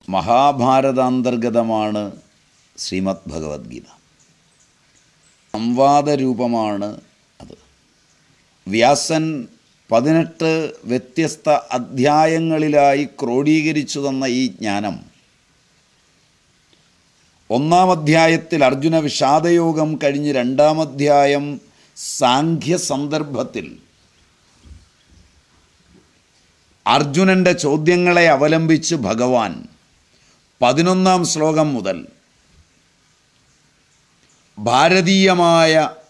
മഹാഭാരതാന്തർഗതമാണ് ശ്രീമദ് ഭഗവത്ഗീത സംവാദ രൂപമാണ് അത് വ്യാസൻ പതിനെട്ട് വ്യത്യസ്ത അധ്യായങ്ങളിലായി ക്രോഡീകരിച്ചു തന്ന ഈ ജ്ഞാനം ഒന്നാം അധ്യായത്തിൽ അർജുന വിഷാദയോഗം കഴിഞ്ഞ് രണ്ടാം അധ്യായം സാഖ്യ സന്ദർഭത്തിൽ അർജുനൻ്റെ ചോദ്യങ്ങളെ അവലംബിച്ച് ഭഗവാൻ പതിനൊന്നാം ശ്ലോകം മുതൽ ഭാരതീയമായ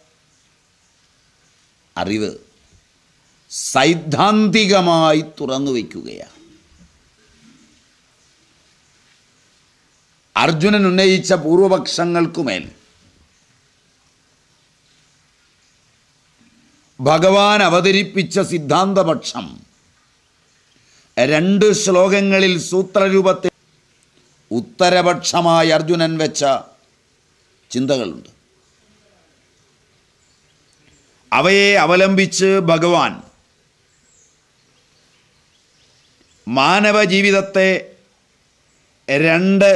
അറിവ് സൈദ്ധാന്തികമായി തുറന്നു വയ്ക്കുകയാണ് അർജുനൻ ഉന്നയിച്ച പൂർവപക്ഷങ്ങൾക്കുമേൽ ഭഗവാൻ അവതരിപ്പിച്ച സിദ്ധാന്തപക്ഷം രണ്ട് ശ്ലോകങ്ങളിൽ സൂത്രരൂപത്തിൽ ഉത്തരപക്ഷമായി അർജുനൻ വെച്ച ചിന്തകളുണ്ട് അവയെ അവലംബിച്ച് ഭഗവാൻ മാനവ ജീവിതത്തെ രണ്ട്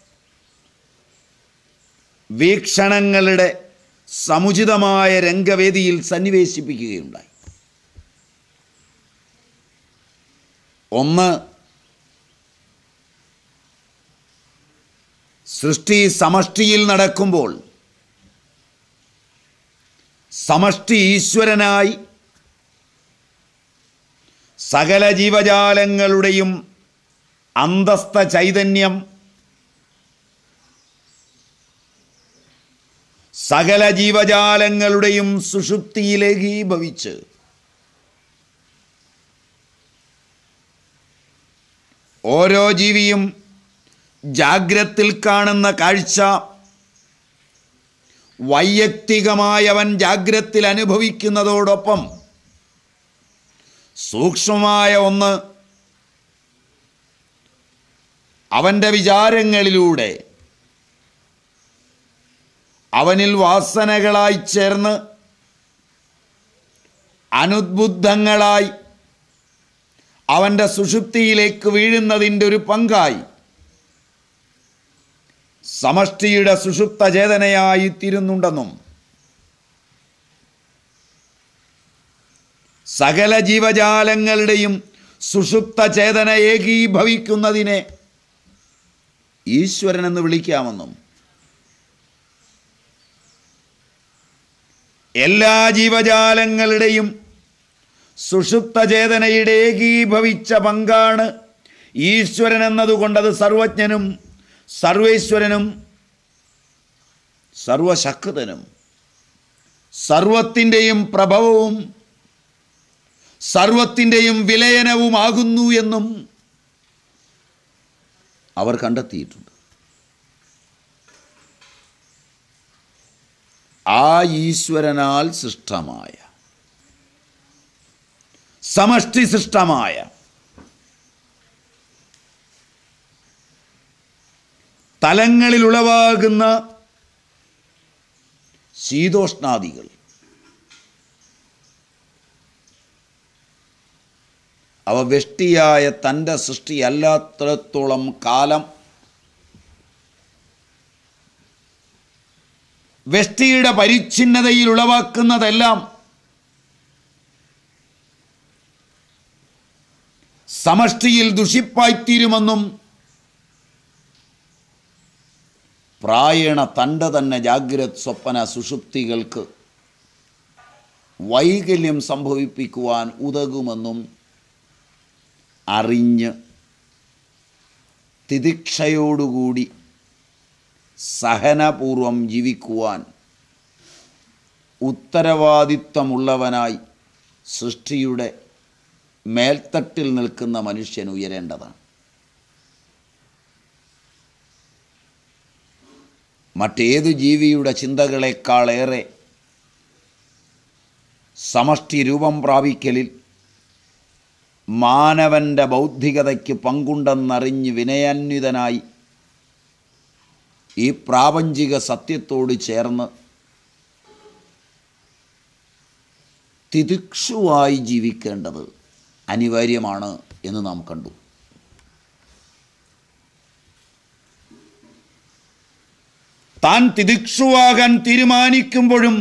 വീക്ഷണങ്ങളുടെ സമുചിതമായ രംഗവേദിയിൽ സന്നിവേശിപ്പിക്കുകയുണ്ടായി ഒന്ന് സൃഷ്ടി സമഷ്ടിയിൽ നടക്കുമ്പോൾ സമഷ്ടി ഈശ്വരനായി സകല ജീവജാലങ്ങളുടെയും അന്തസ്ഥ ചൈതന്യം സകല ജീവജാലങ്ങളുടെയും സുഷുപ്തിയിലേകീഭവിച്ച് ഓരോ ജീവിയും ജാഗ്രത്തിൽ കാണുന്ന കാഴ്ച വൈയക്തികമായവൻ ജാഗ്രത്തിൽ അനുഭവിക്കുന്നതോടൊപ്പം സൂക്ഷ്മമായ ഒന്ന് അവൻ്റെ വിചാരങ്ങളിലൂടെ അവനിൽ വാസനകളായി ചേർന്ന് അനുദ്ബുദ്ധങ്ങളായി അവൻ്റെ സുഷുപ്തിയിലേക്ക് വീഴുന്നതിൻ്റെ ഒരു പങ്കായി സമഷ്ടിയുടെ സുഷുപ്ത ചേതനയായി തീരുന്നുണ്ടെന്നും സകല ജീവജാലങ്ങളുടെയും സുഷുപ്ത ചേതന ഏകീഭവിക്കുന്നതിനെ ഈശ്വരൻ എന്ന് വിളിക്കാമെന്നും എല്ലാ ജീവജാലങ്ങളുടെയും സുഷുപ്ത ചേതനയുടെ ഏകീഭവിച്ച പങ്കാണ് ഈശ്വരൻ എന്നതുകൊണ്ടത് സർവജ്ഞനും സർവേശ്വരനും സർവശക്തനും സർവത്തിൻ്റെയും പ്രഭവവും സർവത്തിൻ്റെയും വിലയനവുമാകുന്നു എന്നും അവർ കണ്ടെത്തിയിട്ടുണ്ട് ആ ഈശ്വരനാൽ സൃഷ്ടമായ സമഷ്ടി സൃഷ്ടമായ തലങ്ങളിൽ ഉളവാകുന്ന ശീതോഷ്ണാദികൾ അവ വെഷ്ടിയായ തൻ്റെ സൃഷ്ടി അല്ലാത്തിടത്തോളം കാലം വെഷ്ടിയുടെ പരിച്ഛിന്നതയിൽ ഉളവാക്കുന്നതെല്ലാം സമഷ്ടിയിൽ ദുഷിപ്പായിത്തീരുമെന്നും പ്രായണ തൻ്റെ തന്നെ ജാഗ്രത് സ്വപ്ന സുഷുപ്തികൾക്ക് വൈകല്യം സംഭവിപ്പിക്കുവാൻ ഉതകുമെന്നും അറിഞ്ഞ് തിദിക്ഷയോടുകൂടി സഹനപൂർവം ജീവിക്കുവാൻ ഉത്തരവാദിത്വമുള്ളവനായി സൃഷ്ടിയുടെ മേൽത്തട്ടിൽ നിൽക്കുന്ന മനുഷ്യൻ ഉയരേണ്ടതാണ് മറ്റേതു ജീവിയുടെ ചിന്തകളെക്കാളേറെ സമഷ്ടി രൂപം പ്രാപിക്കലിൽ മാനവൻ്റെ ബൗദ്ധികതയ്ക്ക് പങ്കുണ്ടെന്നറിഞ്ഞ് വിനയാന്വിതനായി ഈ പ്രാപഞ്ചിക സത്യത്തോട് ചേർന്ന് തിദിക്ഷുവായി ജീവിക്കേണ്ടത് അനിവാര്യമാണ് എന്ന് നാം കണ്ടു താൻ തിദിക്ഷുവാകാൻ തീരുമാനിക്കുമ്പോഴും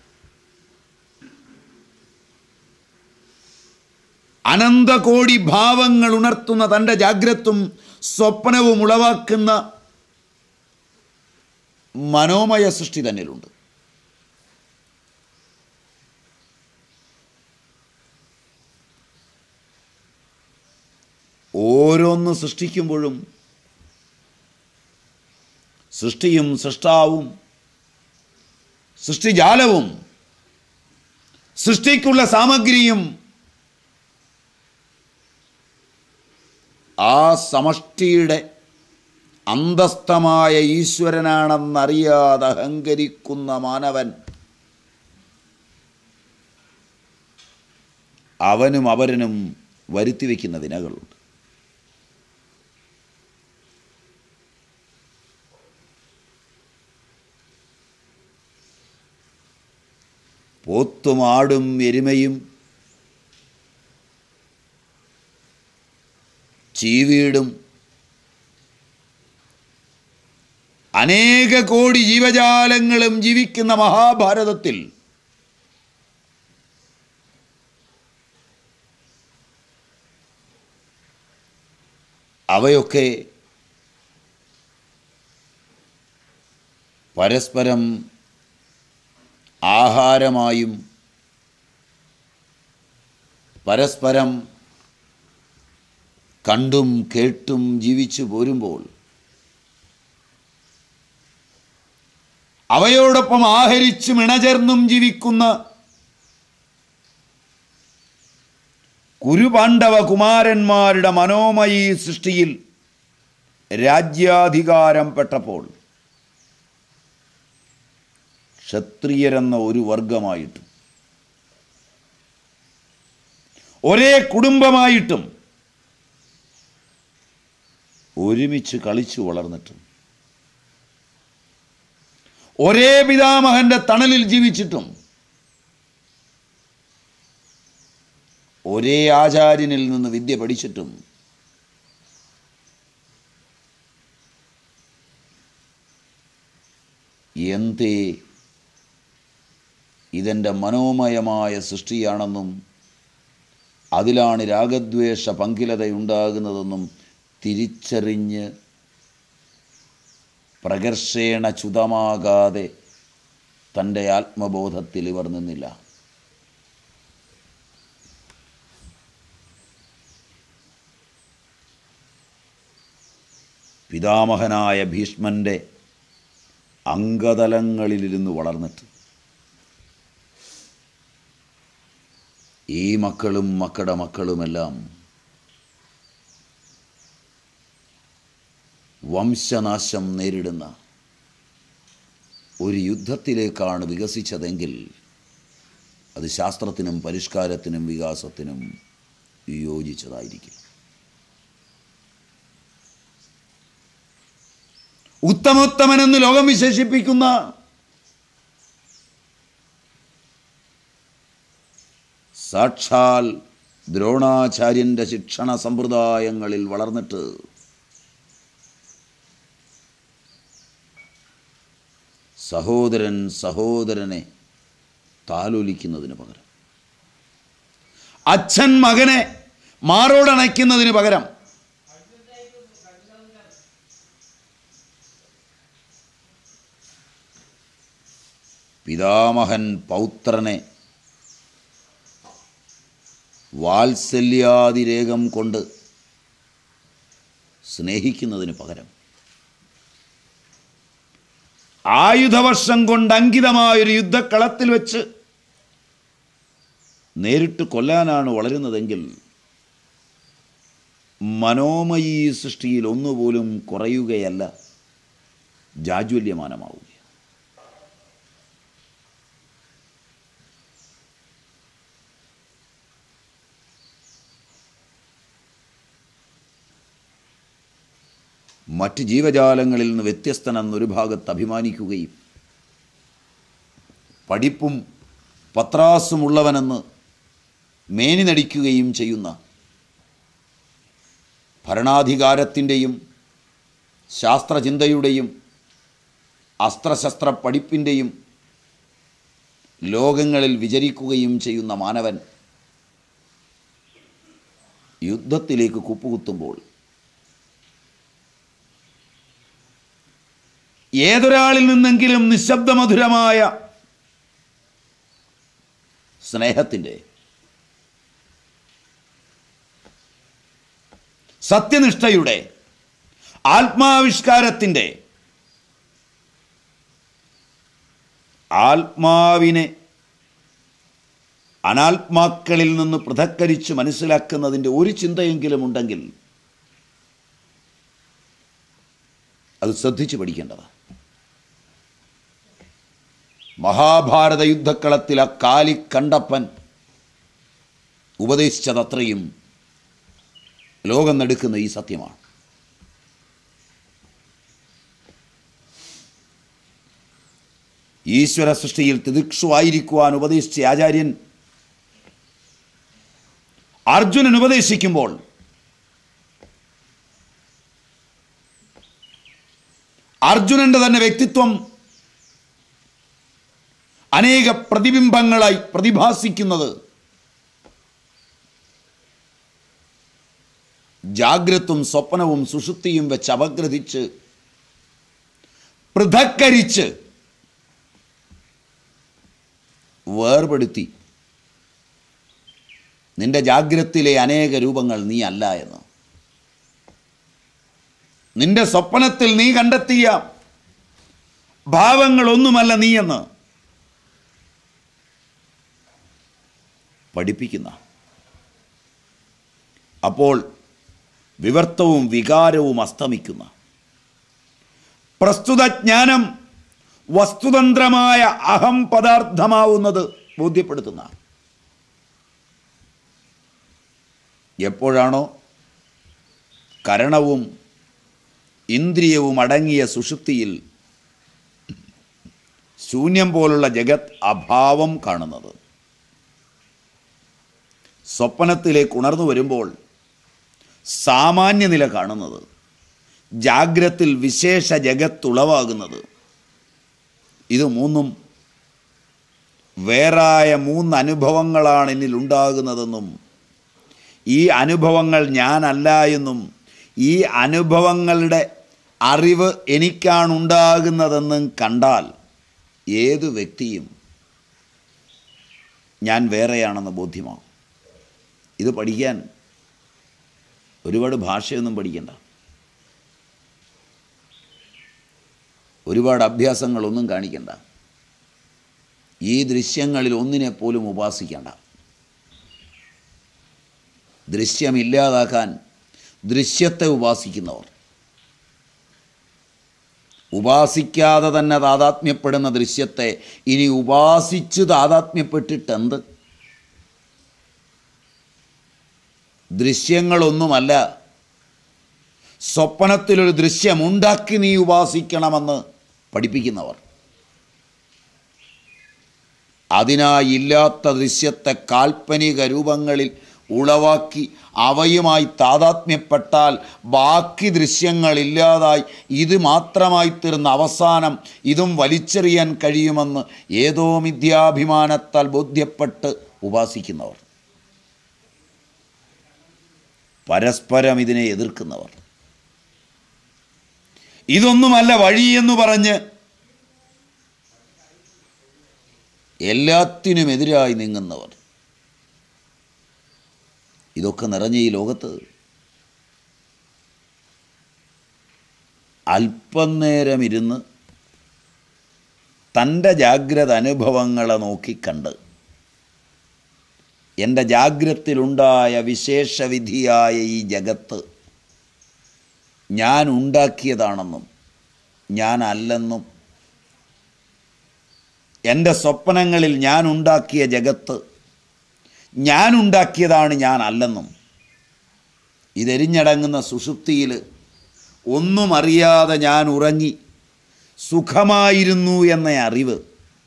അനന്തകോടി ഭാവങ്ങൾ ഉണർത്തുന്ന തൻ്റെ ജാഗ്രത്തും സ്വപ്നവും ഉളവാക്കുന്ന മനോമയ സൃഷ്ടി തന്നിലുണ്ട് ഓരോന്ന് സൃഷ്ടിക്കുമ്പോഴും സൃഷ്ടിയും സൃഷ്ടാവും സൃഷ്ടിജാലവും സൃഷ്ടിക്കുള്ള സാമഗ്രിയും ആ സമഷ്ടിയുടെ അന്തസ്ഥമായ ഈശ്വരനാണെന്നറിയാതെ അഹങ്കരിക്കുന്ന മാനവൻ അവനും അവരനും വരുത്തിവെക്കുന്ന വിനകളുണ്ട് പോത്തും ആടും എരുമയും ചീവീടും അനേക കോടി ജീവജാലങ്ങളും ജീവിക്കുന്ന മഹാഭാരതത്തിൽ അവയൊക്കെ പരസ്പരം ആഹാരമായും പരസ്പരം കണ്ടും കേട്ടും ജീവിച്ചു പോരുമ്പോൾ അവയോടൊപ്പം ആഹരിച്ചും ഇണചേർന്നും ജീവിക്കുന്ന കുരുപാണ്ഡവ കുമാരന്മാരുടെ മനോമയീ സൃഷ്ടിയിൽ രാജ്യാധികാരം പെട്ടപ്പോൾ ക്ഷത്രിയരെന്ന ഒരു വർഗമായിട്ടും ഒരേ കുടുംബമായിട്ടും ഒരുമിച്ച് കളിച്ചു വളർന്നിട്ടും ഒരേ പിതാമഹന്റെ തണലിൽ ജീവിച്ചിട്ടും ഒരേ ആചാര്യനിൽ നിന്ന് വിദ്യ പഠിച്ചിട്ടും എന്തേ ഇതെൻ്റെ മനോമയമായ സൃഷ്ടിയാണെന്നും അതിലാണ് രാഗദ്വേഷ പങ്കിലതയുണ്ടാകുന്നതെന്നും തിരിച്ചറിഞ്ഞ് പ്രകർഷേണ ചുതമാകാതെ തൻ്റെ ആത്മബോധത്തിൽ ഇവർ നിന്നില്ല പിതാമഹനായ ഭീഷ്മൻ്റെ അംഗതലങ്ങളിലിരുന്ന് വളർന്നിട്ട് ഈ മക്കളും മക്കളുടെ മക്കളുമെല്ലാം വംശനാശം നേരിടുന്ന ഒരു യുദ്ധത്തിലേക്കാണ് വികസിച്ചതെങ്കിൽ അത് ശാസ്ത്രത്തിനും പരിഷ്കാരത്തിനും വികാസത്തിനും യോജിച്ചതായിരിക്കും ഉത്തമോത്തമനെന്ന് ലോകം വിശേഷിപ്പിക്കുന്ന സാക്ഷാൽ ദ്രോണാചാര്യൻ്റെ ശിക്ഷണ സമ്പ്രദായങ്ങളിൽ വളർന്നിട്ട് സഹോദരൻ സഹോദരനെ താലോലിക്കുന്നതിന് പകരം അച്ഛൻ മകനെ മാറോടണയ്ക്കുന്നതിന് പകരം പിതാമഹൻ പൗത്രനെ വാത്സല്യാതിരേകം കൊണ്ട് സ്നേഹിക്കുന്നതിന് പകരം ആയുധവർഷം കൊണ്ട് അങ്കിതമായൊരു യുദ്ധക്കളത്തിൽ വെച്ച് നേരിട്ട് കൊല്ലാനാണ് വളരുന്നതെങ്കിൽ മനോമയീ സൃഷ്ടിയിൽ ഒന്നുപോലും കുറയുകയല്ല ജാജ്വല്യമാനമാവുക മറ്റ് ജീവജാലങ്ങളിൽ നിന്ന് വ്യത്യസ്തനെന്നൊരു ഭാഗത്ത് അഭിമാനിക്കുകയും പഠിപ്പും പത്രാസുമുള്ളവനെന്ന് മേനി നടിക്കുകയും ചെയ്യുന്ന ഭരണാധികാരത്തിൻ്റെയും ശാസ്ത്രചിന്തയുടെയും അസ്ത്രശസ്ത്ര പഠിപ്പിൻ്റെയും ലോകങ്ങളിൽ വിചരിക്കുകയും ചെയ്യുന്ന മാനവൻ യുദ്ധത്തിലേക്ക് കുപ്പുകുത്തുമ്പോൾ ഏതൊരാളിൽ നിന്നെങ്കിലും നിശബ്ദമധുരമായ സ്നേഹത്തിൻ്റെ സത്യനിഷ്ഠയുടെ ആത്മാവിഷ്കാരത്തിൻ്റെ ആത്മാവിനെ അനാത്മാക്കളിൽ നിന്ന് പൃഥക്കരിച്ച് മനസ്സിലാക്കുന്നതിൻ്റെ ഒരു ചിന്തയെങ്കിലും ഉണ്ടെങ്കിൽ അത് ശ്രദ്ധിച്ച് പഠിക്കേണ്ടതാണ് മഹാഭാരത യുദ്ധക്കളത്തിൽ ആ കാലി കണ്ടപ്പൻ ഉപദേശിച്ചതത്രയും ലോകം നടുക്കുന്ന ഈ സത്യമാണ് ഈശ്വര സൃഷ്ടിയിൽ തിദിക്ഷുവായിരിക്കുവാൻ ഉപദേശിച്ച ആചാര്യൻ അർജുനൻ ഉപദേശിക്കുമ്പോൾ അർജുനന്റെ തന്നെ വ്യക്തിത്വം അനേക പ്രതിബിംബങ്ങളായി പ്രതിഭാസിക്കുന്നത് ജാഗ്രതും സ്വപ്നവും സുഷുപ്തിയും വെച്ച് അപഗ്രഥിച്ച് പൃഥക്കരിച്ച് വേർപെടുത്തി നിന്റെ ജാഗ്രത്തിലെ അനേക രൂപങ്ങൾ നീ അല്ല എന്ന് നിന്റെ സ്വപ്നത്തിൽ നീ കണ്ടെത്തിയ ഭാവങ്ങളൊന്നുമല്ല നീയെന്ന് പഠിപ്പിക്കുന്ന അപ്പോൾ വിവർത്തവും വികാരവും അസ്തമിക്കുന്ന പ്രസ്തുത ജ്ഞാനം വസ്തുതന്ത്രമായ അഹം പദാർത്ഥമാവുന്നത് ബോധ്യപ്പെടുത്തുന്ന എപ്പോഴാണോ കരണവും ഇന്ദ്രിയവും അടങ്ങിയ സുഷുപ്തിയിൽ ശൂന്യം പോലുള്ള ജഗത് അഭാവം കാണുന്നത് സ്വപ്നത്തിലേക്ക് ഉണർന്നു വരുമ്പോൾ സാമാന്യനില കാണുന്നത് ജാഗ്രത്തിൽ വിശേഷ ജഗത്തുളവാകുന്നത് ഇത് മൂന്നും വേറായ മൂന്ന് അനുഭവങ്ങളാണ് എന്നിൽ ഉണ്ടാകുന്നതെന്നും ഈ അനുഭവങ്ങൾ ഞാനല്ല എന്നും ഈ അനുഭവങ്ങളുടെ അറിവ് എനിക്കാണുണ്ടാകുന്നതെന്നും കണ്ടാൽ ഏതു വ്യക്തിയും ഞാൻ വേറെയാണെന്ന് ബോധ്യമാവും ഇത് പഠിക്കാൻ ഒരുപാട് ഭാഷയൊന്നും പഠിക്കണ്ട ഒരുപാട് അഭ്യാസങ്ങളൊന്നും കാണിക്കണ്ട ഈ ദൃശ്യങ്ങളിൽ ഒന്നിനെ പോലും ഉപാസിക്കണ്ട ദൃശ്യമില്ലാതാക്കാൻ ദൃശ്യത്തെ ഉപാസിക്കുന്നവർ ഉപാസിക്കാതെ തന്നെ താതാത്മ്യപ്പെടുന്ന ദൃശ്യത്തെ ഇനി ഉപാസിച്ച് താതാത്മ്യപ്പെട്ടിട്ടെന്ത് ദൃശ്യങ്ങളൊന്നുമല്ല സ്വപ്നത്തിലൊരു ദൃശ്യമുണ്ടാക്കി നീ ഉപാസിക്കണമെന്ന് പഠിപ്പിക്കുന്നവർ അതിനായി ഇല്ലാത്ത ദൃശ്യത്തെ കാൽപ്പനിക രൂപങ്ങളിൽ ഉളവാക്കി അവയുമായി താതാത്മ്യപ്പെട്ടാൽ ബാക്കി ദൃശ്യങ്ങളില്ലാതായി ഇത് മാത്രമായി തീർന്ന അവസാനം ഇതും വലിച്ചെറിയാൻ കഴിയുമെന്ന് ഏതോ മിഥ്യാഭിമാനത്താൽ ബോധ്യപ്പെട്ട് ഉപാസിക്കുന്നവർ പരസ്പരം ഇതിനെ എതിർക്കുന്നവർ ഇതൊന്നുമല്ല വഴിയെന്ന് പറഞ്ഞ് എല്ലാത്തിനും എതിരായി നീങ്ങുന്നവർ ഇതൊക്കെ നിറഞ്ഞ ഈ ലോകത്ത് അല്പം നേരം ഇരുന്ന് തൻ്റെ ജാഗ്രത അനുഭവങ്ങളെ നോക്കിക്കണ്ട് എൻ്റെ ജാഗ്രത്തിലുണ്ടായ വിശേഷവിധിയായ ഈ ജഗത്ത് ഞാൻ ഉണ്ടാക്കിയതാണെന്നും ഞാൻ അല്ലെന്നും എൻ്റെ സ്വപ്നങ്ങളിൽ ഞാൻ ഉണ്ടാക്കിയ ജഗത്ത് ഞാൻ ഉണ്ടാക്കിയതാണ് ഞാൻ അല്ലെന്നും ഇതെരിഞ്ഞടങ്ങുന്ന സുഷുപ്തിയിൽ ഒന്നും അറിയാതെ ഞാൻ ഉറങ്ങി സുഖമായിരുന്നു എന്ന അറിവ്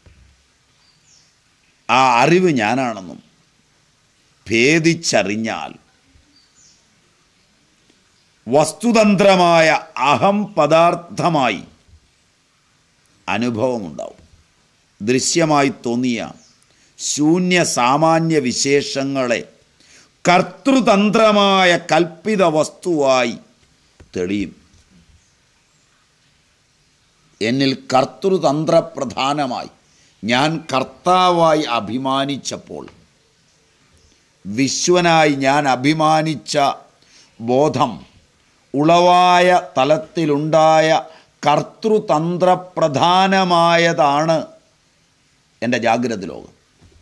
ആ അറിവ് ഞാനാണെന്നും ഭേദിച്ചറിഞ്ഞാൽ വസ്തുതന്ത്രമായ അഹം പദാർത്ഥമായി അനുഭവമുണ്ടാവും ദൃശ്യമായി തോന്നിയ ശൂന്യ സാമാന്യ വിശേഷങ്ങളെ കർത്തൃതന്ത്രമായ കൽപ്പിത വസ്തുവായി തെളിയും എന്നിൽ കർത്തൃതന്ത്രപ്രധാനമായി ഞാൻ കർത്താവായി അഭിമാനിച്ചപ്പോൾ വിശ്വനായി ഞാൻ അഭിമാനിച്ച ബോധം ഉളവായ തലത്തിലുണ്ടായ കർത്തൃതന്ത്രപ്രധാനമായതാണ് എൻ്റെ ജാഗ്രത ലോകം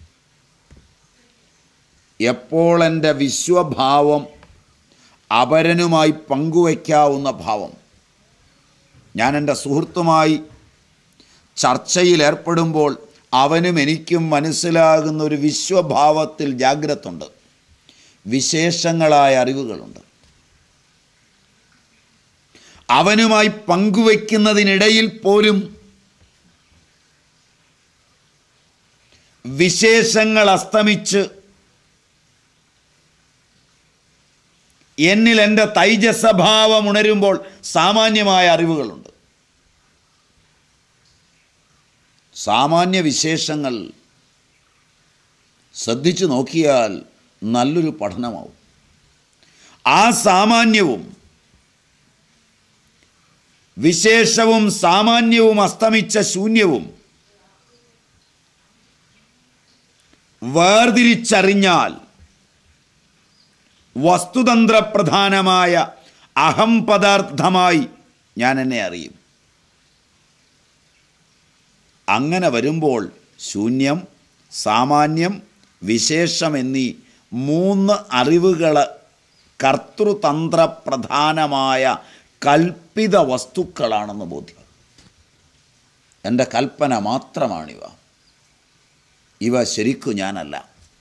എപ്പോൾ എൻ്റെ വിശ്വഭാവം അപരനുമായി പങ്കുവയ്ക്കാവുന്ന ഭാവം ഞാൻ എൻ്റെ സുഹൃത്തുമായി ചർച്ചയിൽ ഏർപ്പെടുമ്പോൾ അവനും എനിക്കും മനസ്സിലാകുന്ന ഒരു വിശ്വഭാവത്തിൽ ജാഗ്രതുണ്ട് വിശേഷങ്ങളായ അറിവുകളുണ്ട് അവനുമായി പങ്കുവയ്ക്കുന്നതിനിടയിൽ പോലും വിശേഷങ്ങൾ അസ്തമിച്ച് എന്നിൽ എൻ്റെ തൈജസഭാവം ഉണരുമ്പോൾ സാമാന്യമായ അറിവുകളുണ്ട് സാമാന്യ വിശേഷങ്ങൾ ശ്രദ്ധിച്ചു നോക്കിയാൽ നല്ലൊരു പഠനമാവും ആ സാമാന്യവും വിശേഷവും സാമാന്യവും അസ്തമിച്ച ശൂന്യവും വേർതിരിച്ചറിഞ്ഞാൽ വസ്തുതന്ത്രപ്രധാനമായ അഹം പദാർത്ഥമായി ഞാൻ എന്നെ അറിയും അങ്ങനെ വരുമ്പോൾ ശൂന്യം സാമാന്യം വിശേഷം എന്നീ മൂന്ന് അറിവുകൾ കർത്തൃതന്ത്രപ്രധാനമായ കൽപ്പിത വസ്തുക്കളാണെന്ന് ബോധ്യം എൻ്റെ കൽപ്പന മാത്രമാണിവ ഇവ ശരിക്കു ഞാനല്ല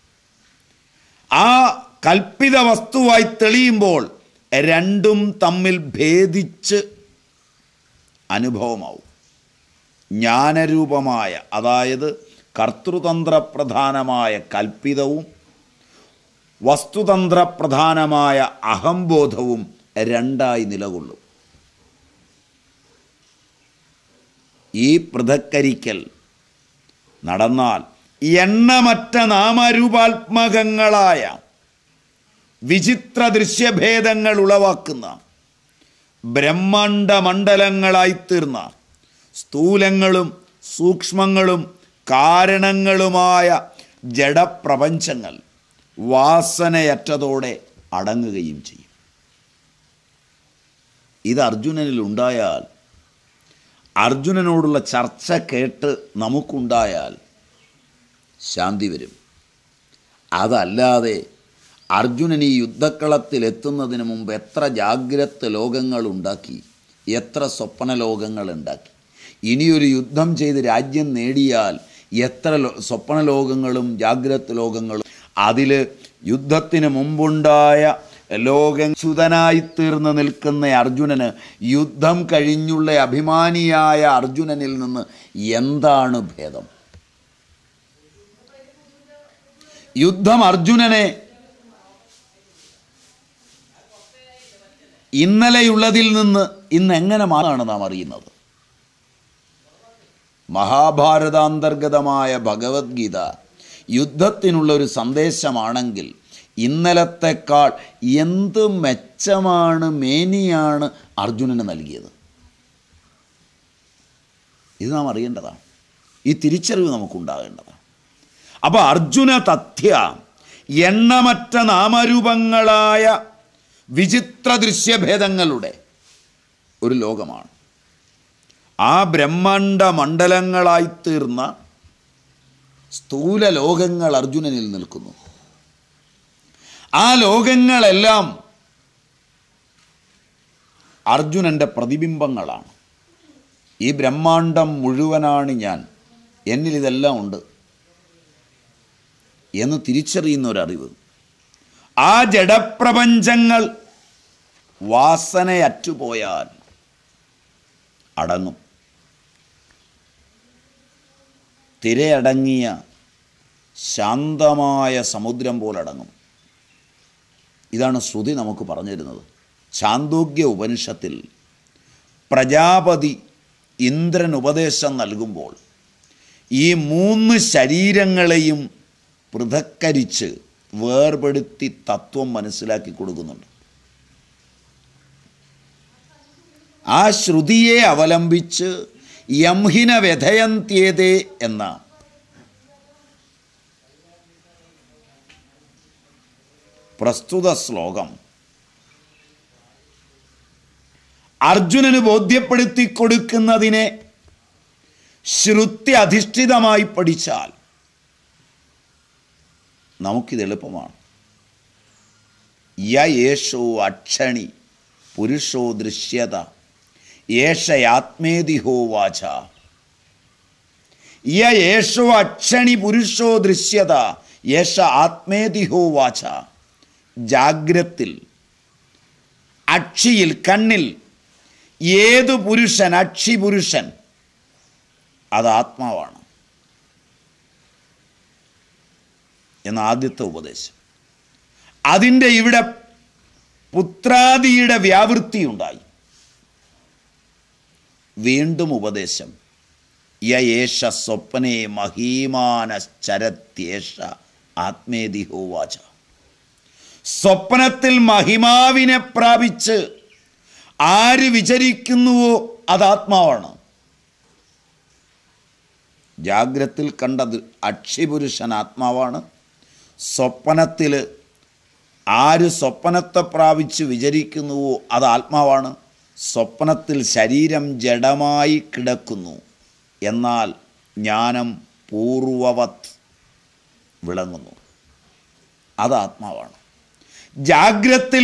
ആ കൽപ്പിത വസ്തുവായി തെളിയുമ്പോൾ രണ്ടും തമ്മിൽ ഭേദിച്ച് അനുഭവമാവും ജ്ഞാനരൂപമായ അതായത് കർത്തൃതന്ത്രപ്രധാനമായ കൽപ്പിതവും വസ്തുതന്ത്രപ്രധാനമായ അഹംബോധവും രണ്ടായി നിലകൊള്ളും ഈ പൃഥക്കരിക്കൽ നടന്നാൽ എണ്ണമറ്റ നാമരൂപാത്മകങ്ങളായ വിചിത്ര ദൃശ്യഭേദങ്ങൾ ഉളവാക്കുന്ന ബ്രഹ്മാണ്ട മണ്ഡലങ്ങളായിത്തീർന്ന സ്ഥൂലങ്ങളും സൂക്ഷ്മങ്ങളും കാരണങ്ങളുമായ ജഡപ്രപഞ്ചങ്ങൾ വാസനയറ്റതോടെ അടങ്ങുകയും ചെയ്യും ഇത് അർജുനനിൽ ഉണ്ടായാൽ അർജുനനോടുള്ള ചർച്ച കേട്ട് നമുക്കുണ്ടായാൽ ശാന്തി വരും അതല്ലാതെ അർജുനൻ ഈ യുദ്ധക്കളത്തിൽ എത്തുന്നതിന് മുമ്പ് എത്ര ജാഗ്രത ലോകങ്ങൾ ഉണ്ടാക്കി എത്ര സ്വപ്ന ലോകങ്ങൾ ഉണ്ടാക്കി ഇനിയൊരു യുദ്ധം ചെയ്ത് രാജ്യം നേടിയാൽ എത്ര ലോ സ്വപ്ന ലോകങ്ങളും ജാഗ്രത ലോകങ്ങളും അതിൽ യുദ്ധത്തിന് മുമ്പുണ്ടായ ലോകച്യുതനായി തീർന്ന് നിൽക്കുന്ന അർജുനന് യുദ്ധം കഴിഞ്ഞുള്ള അഭിമാനിയായ അർജുനനിൽ നിന്ന് എന്താണ് ഭേദം യുദ്ധം അർജുനനെ ഇന്നലെയുള്ളതിൽ നിന്ന് ഇന്ന് എങ്ങനെ മാറാണ് നാം അറിയുന്നത് മഹാഭാരതാന്തർഗതമായ ഭഗവത്ഗീത യുദ്ധത്തിനുള്ള ഒരു സന്ദേശമാണെങ്കിൽ ഇന്നലത്തെക്കാൾ എന്ത് മെച്ചമാണ് മേനിയാണ് അർജുനന് നൽകിയത് ഇത് നാം അറിയേണ്ടതാണ് ഈ തിരിച്ചറിവ് നമുക്കുണ്ടാകേണ്ടതാണ് അപ്പോൾ അർജുന തഥ്യ എണ്ണമറ്റ നാമരൂപങ്ങളായ വിചിത്ര ദൃശ്യഭേദങ്ങളുടെ ഒരു ലോകമാണ് ആ ബ്രഹ്മാണ്ട മണ്ഡലങ്ങളായിത്തീർന്ന സ്ഥൂല ലോകങ്ങൾ അർജുനനിൽ നിൽക്കുന്നു ആ ലോകങ്ങളെല്ലാം അർജുനൻ്റെ പ്രതിബിംബങ്ങളാണ് ഈ ബ്രഹ്മാണ്ടം മുഴുവനാണ് ഞാൻ എന്നിൽ ഇതെല്ലാം ഉണ്ട് എന്ന് തിരിച്ചറിയുന്ന ഒരറിവ് ആ ജഡപ്രപഞ്ചങ്ങൾ വാസനയറ്റുപോയാൽ അടങ്ങും തിരയടങ്ങിയ ശാന്തമായ സമുദ്രം പോലടങ്ങും ഇതാണ് ശ്രുതി നമുക്ക് പറഞ്ഞു തരുന്നത് ചാന്തോഗ്യ ഉപനിഷത്തിൽ പ്രജാപതി ഇന്ദ്രൻ ഉപദേശം നൽകുമ്പോൾ ഈ മൂന്ന് ശരീരങ്ങളെയും പൃഥക്കരിച്ച് വേർപെടുത്തി തത്വം മനസ്സിലാക്കി കൊടുക്കുന്നുണ്ട് ആ ശ്രുതിയെ അവലംബിച്ച് യംഹിന വ്യഥയന്ത്യേതേ എന്ന പ്രസ്തുത ശ്ലോകം അർജുനന് ബോധ്യപ്പെടുത്തി കൊടുക്കുന്നതിനെ ശ്രുതി അധിഷ്ഠിതമായി പഠിച്ചാൽ നമുക്കിത് എളുപ്പമാണ് യ യേശോ അക്ഷണി പുരുഷോ ദൃശ്യത യേശയാത്മേതിഹോ വാച യ യേശോ അക്ഷണി പുരുഷോ ദൃശ്യത യേശ ആത്മേതിഹോ വാച ജാഗ്രത്തിൽ അക്ഷിയിൽ കണ്ണിൽ ഏതു പുരുഷൻ അക്ഷി പുരുഷൻ അത് ആത്മാവാണ് എന്ന ആദ്യത്തെ ഉപദേശം അതിൻ്റെ ഇവിടെ പുത്രാദിയുടെ വ്യാവൃത്തി ഉണ്ടായി വീണ്ടും ഉപദേശം യേശ സ്വപ്നെ മഹീമാനശ്ചരത്യേഷ ആത്മേതിഹോ വാച സ്വപ്നത്തിൽ മഹിമാവിനെ പ്രാപിച്ച് ആര് വിചരിക്കുന്നുവോ അത് ആത്മാവാണ് ജാഗ്രത്തിൽ കണ്ടത് അക്ഷിപുരുഷൻ ആത്മാവാണ് സ്വപ്നത്തിൽ ആര് സ്വപ്നത്തെ പ്രാപിച്ച് വിചരിക്കുന്നുവോ അത് ആത്മാവാണ് സ്വപ്നത്തിൽ ശരീരം ജഡമായി കിടക്കുന്നു എന്നാൽ ജ്ഞാനം പൂർവവത് വിളങ്ങുന്നു അത് ആത്മാവാണ് ജാഗ്രത്തിൽ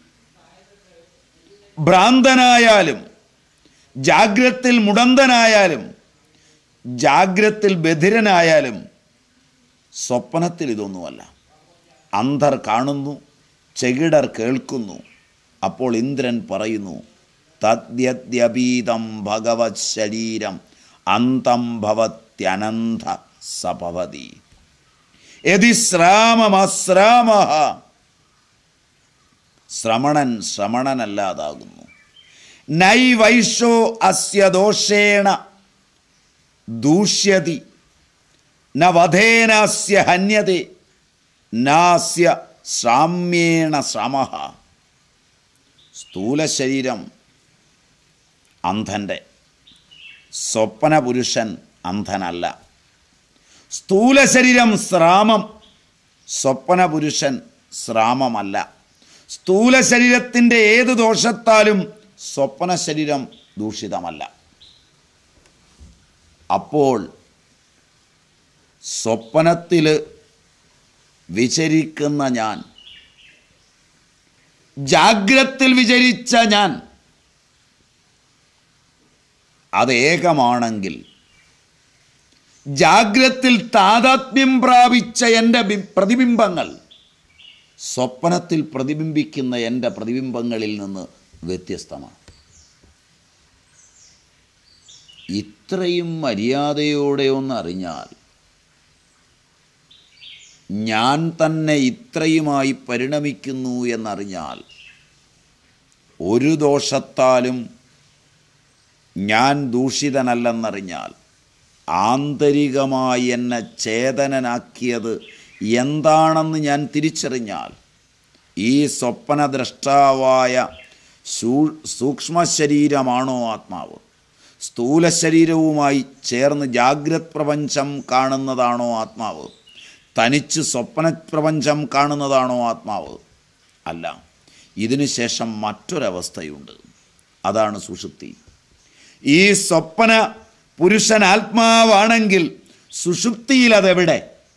ഭ്രാന്തനായാലും ജാഗ്രത്തിൽ മുടന്തനായാലും ജാഗ്രത്തിൽ ബധിരനായാലും സ്വപ്നത്തിൽ ഇതൊന്നുമല്ല അന്ധർ കാണുന്നു ചെകിടർ കേൾക്കുന്നു അപ്പോൾ ഇന്ദ്രൻ പറയുന്നു തദ്യദ്യപീതം ഭഗവത് ശരീരം അന്തം ഭവത്യനന്ത സഭവതി യതി ശ്രാമമശ്രാമ ശ്രമണൻ ശ്രമണനല്ലാതാകുന്നു നൈ വൈഷോ അസ്യ ദോഷേണ ദൂഷ്യതി ന വധേനാസ്യ ഹന്യതേ നാസ്യ സാമ്യേണ ശ്രമ സ്ഥൂല ശരീരം അന്ധൻ്റെ സ്വപ്ന പുരുഷൻ അന്ധനല്ല സ്ഥൂല ശരീരം ശ്രാമം സ്വപ്ന പുരുഷൻ ശ്രാമമല്ല സ്ഥൂല ശരീരത്തിൻ്റെ ഏത് ദോഷത്താലും സ്വപ്ന ശരീരം ദൂഷിതമല്ല അപ്പോൾ സ്വപ്നത്തിൽ വിചരിക്കുന്ന ഞാൻ ജാഗ്രത്തിൽ വിചരിച്ച ഞാൻ അത് ഏകമാണെങ്കിൽ ജാഗ്രത്തിൽ താതാത്മ്യം പ്രാപിച്ച എൻ്റെ ബി- പ്രതിബിംബങ്ങൾ സ്വപ്നത്തിൽ പ്രതിബിംബിക്കുന്ന എൻ്റെ പ്രതിബിംബങ്ങളിൽ നിന്ന് വ്യത്യസ്തമാണ് ഇത്രയും മര്യാദയോടെ ഒന്ന് അറിഞ്ഞാൽ ഞാൻ തന്നെ ഇത്രയുമായി പരിണമിക്കുന്നു എന്നറിഞ്ഞാൽ ഒരു ദോഷത്താലും ഞാൻ ദൂഷിതനല്ലെന്നറിഞ്ഞാൽ ആന്തരികമായി എന്നെ ചേതനനാക്കിയത് എന്താണെന്ന് ഞാൻ തിരിച്ചറിഞ്ഞാൽ ഈ സ്വപ്നദ്രഷ്ടാവായ സൂ സൂക്ഷ്മ ശരീരമാണോ ആത്മാവ് സ്ഥൂല ശരീരവുമായി ചേർന്ന് ജാഗ്രത് പ്രപഞ്ചം കാണുന്നതാണോ ആത്മാവ് തനിച്ച് സ്വപ്ന പ്രപഞ്ചം കാണുന്നതാണോ ആത്മാവ് അല്ല ഇതിനു ശേഷം മറ്റൊരവസ്ഥയുണ്ട് അതാണ് സുഷുപ്തി ഈ സ്വപ്ന പുരുഷൻ ആത്മാവാണെങ്കിൽ സുഷുപ്തിയിൽ അതെവിടെ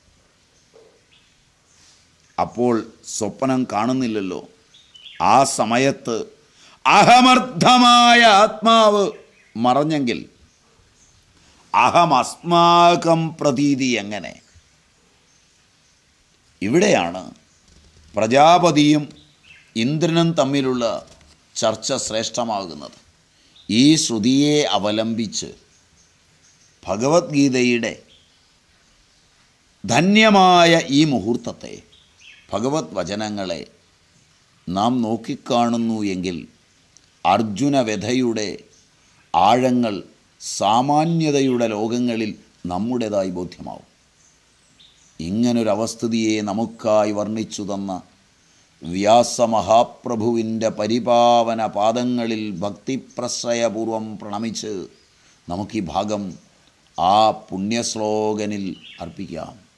അപ്പോൾ സ്വപ്നം കാണുന്നില്ലല്ലോ ആ സമയത്ത് അഹമർത്ഥമായ ആത്മാവ് മറഞ്ഞെങ്കിൽ അഹമസ്മാകം പ്രതീതി എങ്ങനെ ഇവിടെയാണ് പ്രജാപതിയും ഇന്ദ്രനും തമ്മിലുള്ള ചർച്ച ശ്രേഷ്ഠമാകുന്നത് ഈ ശ്രുതിയെ അവലംബിച്ച് ഭഗവത്ഗീതയുടെ ധന്യമായ ഈ മുഹൂർത്തത്തെ ഭഗവത് വചനങ്ങളെ നാം നോക്കിക്കാണുന്നു എങ്കിൽ അർജുന വ്യഥയുടെ ആഴങ്ങൾ സാമാന്യതയുടെ ലോകങ്ങളിൽ നമ്മുടേതായി ബോധ്യമാവും ഇങ്ങനൊരവസ്ഥിതിയെ നമുക്കായി വർണ്ണിച്ചു തന്ന വ്യാസമഹാപ്രഭുവിൻ്റെ പരിപാവന പാദങ്ങളിൽ ഭക്തിപ്രശ്രയപൂർവം പ്രണമിച്ച് നമുക്ക് ഈ ഭാഗം ആ പുണ്യശ്ലോകനിൽ അർപ്പിക്കാം